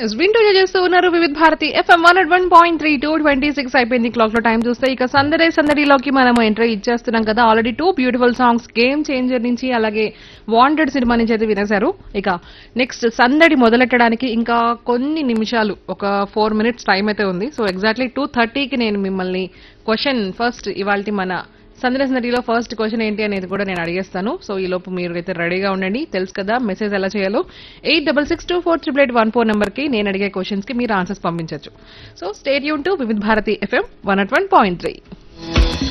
yes వింటూ చేస్తూ ఉన్నారు Vividh Bharati FM one one point three two twenty six అయిపోయింది క్లాక్ లో టైం చూస్తే ఇక సందడే సందడిలోకి మనం ఎంట్రీ ఇచ్చేస్తున్నాం కదా already two beautiful songs game changer నుంచి అలాగే వాంటెడ్ సినిమా నుంచి అయితే వినేశారు ఇక నెక్స్ట్ సందడి మొదలెట్టడానికి ఇంకా కొన్ని నిమిషాలు ఒక ఫోర్ మినిట్స్ టైం అయితే ఉంది సో ఎగ్జాక్ట్లీ టూ థర్టీకి నేను మిమ్మల్ని క్వశ్చన్ ఫస్ట్ ఇవాళ మన సందడి సందడిలో ఫస్ట్ క్వశ్చన్ ఏంటి అనేది కూడా నేను అడిగేస్తాను సో ఈ లోపు మీరు అయితే రెడీగా ఉండండి తెలుసు కదా మెసేజ్ ఎలా చేయాలో eight double six two four triple eight one four number కి నేను అడిగే క్వశ్చన్స్ కి మీరు ఆన్సర్స్ పంపించవచ్చు సో స్టేట్ యూన్ to Vividh Bharati FM one at one point three